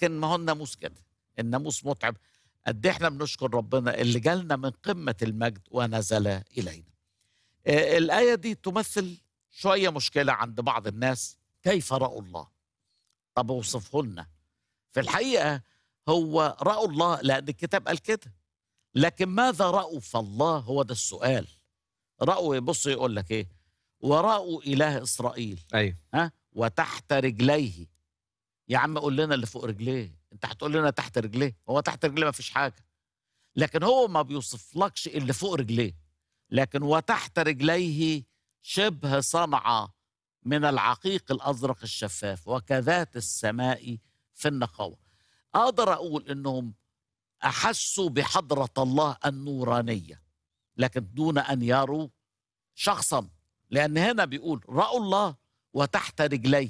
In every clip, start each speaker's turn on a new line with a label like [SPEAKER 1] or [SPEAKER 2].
[SPEAKER 1] لكن ما هو الناموس كده الناموس متعب قد إيه احنا بنشكر ربنا اللي جالنا من قمة المجد ونزل إلينا آه، الآية دي تمثل شوية مشكلة عند بعض الناس كيف رأوا الله طب اوصفه لنا في الحقيقة هو رأوا الله لأن الكتاب قال كده لكن ماذا رأوا في الله هو ده السؤال رأوا بص يقول لك ايه ورأوا إله إسرائيل
[SPEAKER 2] ايوه
[SPEAKER 1] ها وتحت رجليه يا عم قول لنا اللي فوق رجليه انت هتقول لنا تحت رجليه هو تحت رجليه ما فيش حاجه لكن هو ما بيوصفلكش اللي فوق رجليه لكن وتحت رجليه شبه صنعة من العقيق الأزرق الشفاف وكذات السماء في النقاوة أقدر أقول إنهم أحسوا بحضرة الله النورانية لكن دون أن يروا شخصا لأن هنا بيقول رأوا الله وتحت رجليه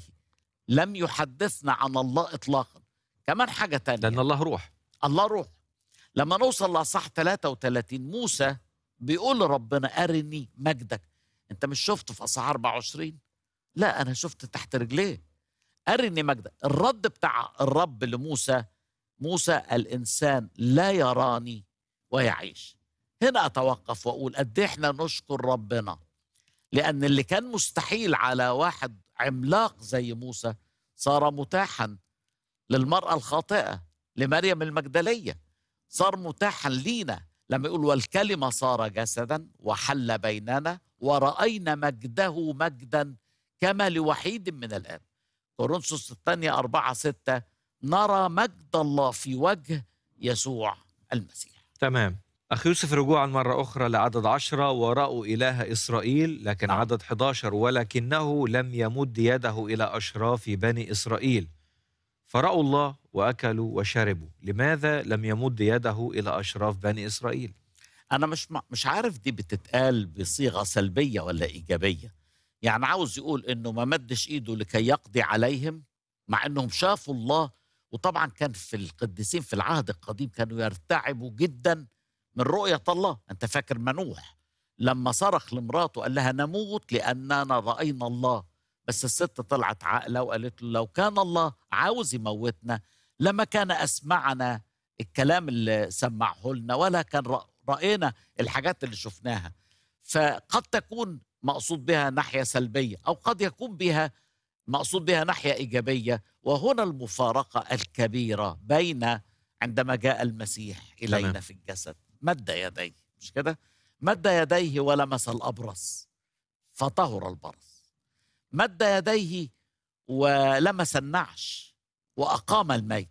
[SPEAKER 1] لم يحدثنا عن الله إطلاقا كمان حاجة تانية
[SPEAKER 2] لان الله روح
[SPEAKER 1] الله روح لما نوصل لأصح 33 موسى بيقول لربنا أرني مجدك أنت مش شفته في أصح 24 لا أنا شفت تحت رجليه أرني مجدك الرد بتاع الرب لموسى موسى الإنسان لا يراني ويعيش هنا أتوقف وأقول قد إيه إحنا نشكر ربنا لأن اللي كان مستحيل على واحد عملاق زي موسى صار متاحا للمرأة الخاطئة لمريم المجدلية صار متاحا لينا لما يقول والكلمة صار جسدا وحل بيننا ورأينا مجده مجدا كما لوحيد من الآب كورنثوس الثانية أربعة ستة نرى مجد الله في وجه يسوع المسيح
[SPEAKER 2] تمام أخي يوسف رجوعا مرة أخرى لعدد عشرة ورأوا إله إسرائيل لكن
[SPEAKER 1] نعم.
[SPEAKER 2] عدد 11 ولكنه لم يمد يده إلى أشراف بني إسرائيل فرأوا الله وأكلوا وشربوا لماذا لم يمد يده إلى أشراف بني إسرائيل
[SPEAKER 1] أنا مش مش عارف دي بتتقال بصيغة سلبية ولا إيجابية يعني عاوز يقول إنه ما مدش إيده لكي يقضي عليهم مع إنهم شافوا الله وطبعا كان في القديسين في العهد القديم كانوا يرتعبوا جدا من رؤية الله أنت فاكر منوح لما صرخ لمراته قال لها نموت لأننا رأينا الله بس الست طلعت عاقلة وقالت له لو كان الله عاوز يموتنا لما كان أسمعنا الكلام اللي سمعه لنا ولا كان رأ- رأينا الحاجات اللي شفناها فقد تكون مقصود بها ناحية سلبية أو قد يكون بها مقصود بها ناحية إيجابية وهنا المفارقة الكبيرة بين عندما جاء المسيح إلينا
[SPEAKER 2] تمام.
[SPEAKER 1] في الجسد مد يديه مش كده مد يديه ولمس الأبرص فطهر البرص مد يديه ولمس النعش وأقام الميت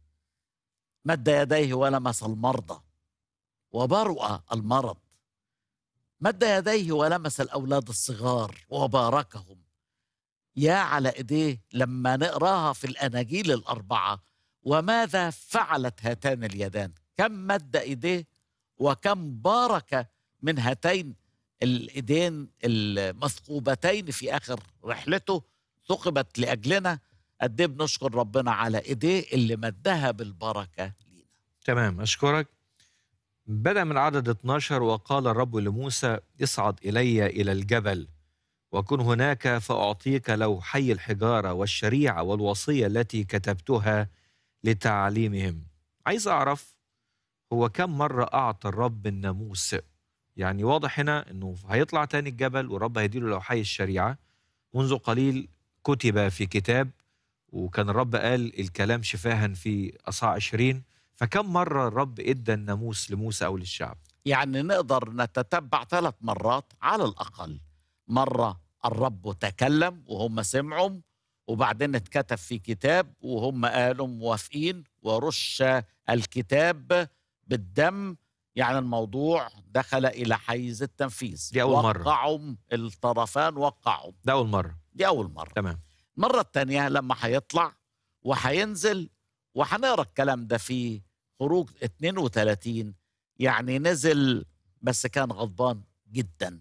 [SPEAKER 1] مد يديه ولمس المرضى وبرؤ المرض مد يديه ولمس الأولاد الصغار وباركهم يا على إيديه لما نقراها في الأناجيل الأربعة وماذا فعلت هاتان اليدان كم مد إيديه وكم بارك من هاتين الإيدين المثقوبتين في آخر رحلته ثقبت لأجلنا قد إيه بنشكر ربنا على إيديه اللي مدها بالبركة لينا
[SPEAKER 2] تمام أشكرك بدأ من عدد 12 وقال الرب لموسى اصعد إلي إلى الجبل وكن هناك فأعطيك لوحي الحجارة والشريعة والوصية التي كتبتها لتعليمهم عايز أعرف هو كم مرة أعطى الرب الناموس يعني واضح هنا أنه هيطلع تاني الجبل والرب هيديله لوحي الشريعة منذ قليل كتب في كتاب وكان الرب قال الكلام شفاها في أصحاح 20 فكم مرة الرب ادى الناموس لموسى أو للشعب
[SPEAKER 1] يعني نقدر نتتبع ثلاث مرات على الأقل مرة الرب تكلم وهم سمعوا وبعدين اتكتب في كتاب وهم قالوا موافقين ورش الكتاب بالدم يعني الموضوع دخل إلى حيز التنفيذ
[SPEAKER 2] دي أول مرة.
[SPEAKER 1] وقعوا الطرفان وقعوا
[SPEAKER 2] ده أول مرة
[SPEAKER 1] دي أول مرة
[SPEAKER 2] تمام
[SPEAKER 1] المرة التانية لما هيطلع وهينزل وهنقرا الكلام ده في خروج 32 يعني نزل بس كان غضبان جدا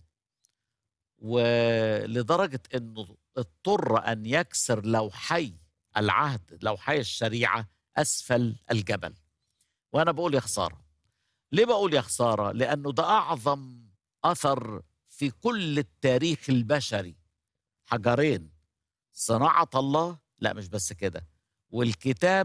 [SPEAKER 1] ولدرجة انه اضطر ان يكسر لوحي العهد لوحي الشريعة اسفل الجبل وانا بقول يا خسارة ليه بقول يا خسارة لانه ده اعظم اثر في كل التاريخ البشري حجرين صناعة الله لا مش بس كده والكتاب